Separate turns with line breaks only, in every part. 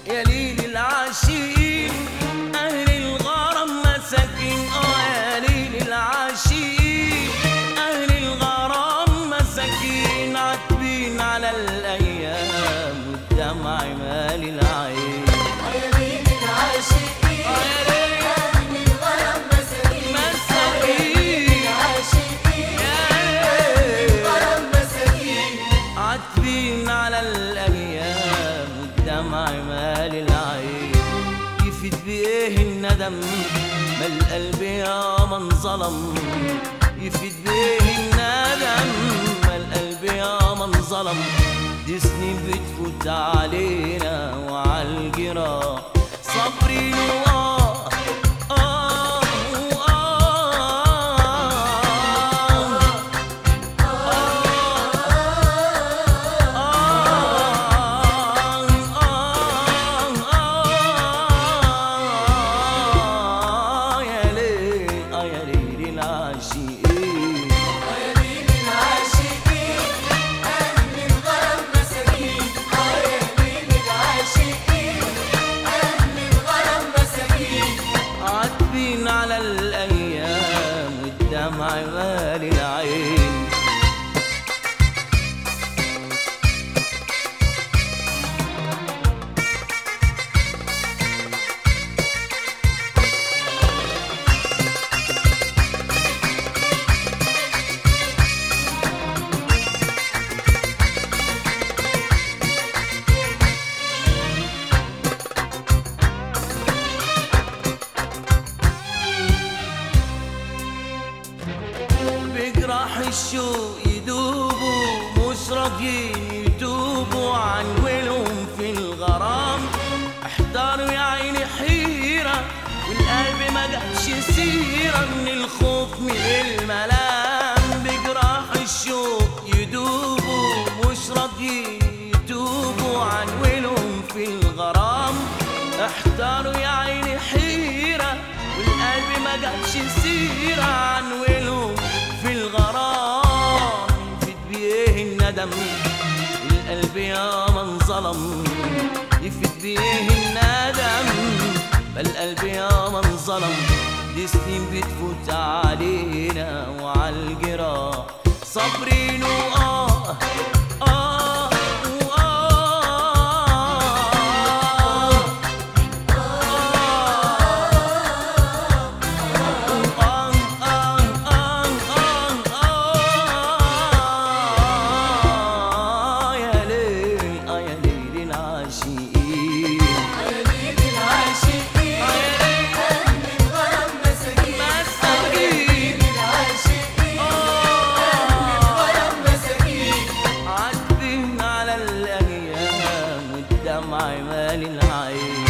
يا ليل العاشقين أهل الغرام مساكين آه يا ليل العاشقين أهل الغرام مساكين عاتبين على الأيام والدمع مال العين
يا ليل العاشقين
آه يا ليل
أهل الغرام مساكين
مساكين
العاشقين
يا ليل
غرام مساكين
عاتبين على الايام والدمع مال العين يفيد بايه الندم ما القلب يا من ظلم يفيد بايه الندم ما القلب يا من ظلم دي سنين بتفوت علينا وعالجراح صبري وآه آه وآه يا ليل آه يا ليل العاشقين
يا ليل العاشقين أهل الغرام مساكين يا ليل العاشقين أهل الغرام مساكين
عاتبين على الأيام والدمع مال العين بجراح الشوق يدوبوا مش راضيين يتوبوا عن ولهم في الغرام احتاروا يا عيني حيرة والقلب ما جابش سيرة من الخوف من الملام بجراح الشوق يدوبوا مش راضيين يتوبوا عن ولهم في الغرام احتاروا يا عيني حيرة والقلب ما جابش سيرة عن ولهم في الغرام يفيد بيه الندم القلب يا من ظلم يفيد بيه الندم القلب يا من ظلم دي سنين بتفوت علينا وعالجراح صابرين وآه آه وآه يا ليل آه يا ليل العاشقين
يا ليل العاشقين أهل الغرام مساكين
مساكين
العاشقين أهل الغرام مساكين
عاتبين على الأيام والدمع مال العين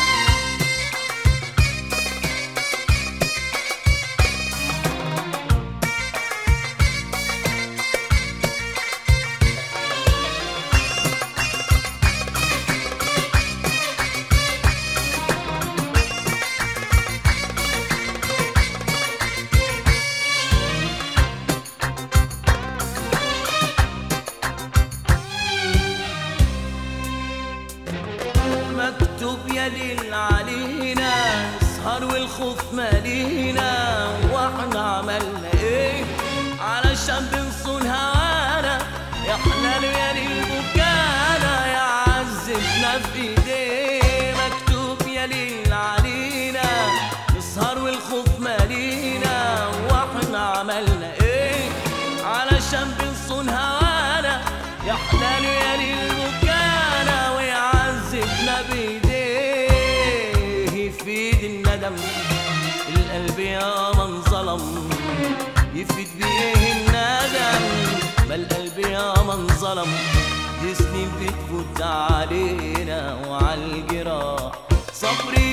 مكتوب يا ليل علينا سهر والخوف مالينا واحنا عملنا ايه علشان بنصون هوانا يا حلال يا ليل بكانا يا عزتنا في ايديه مكتوب يا ليل علينا نسهر والخوف مالينا واحنا عملنا ايه علشان بنصون هوانا يا حلال يا ليل بكانا ويعذبنا بايديه يفيد الندم القلب يا من ظلم يفيد بيه الندم ما القلب يا من ظلم دي سنين بتفوت علينا وعالجراح صبري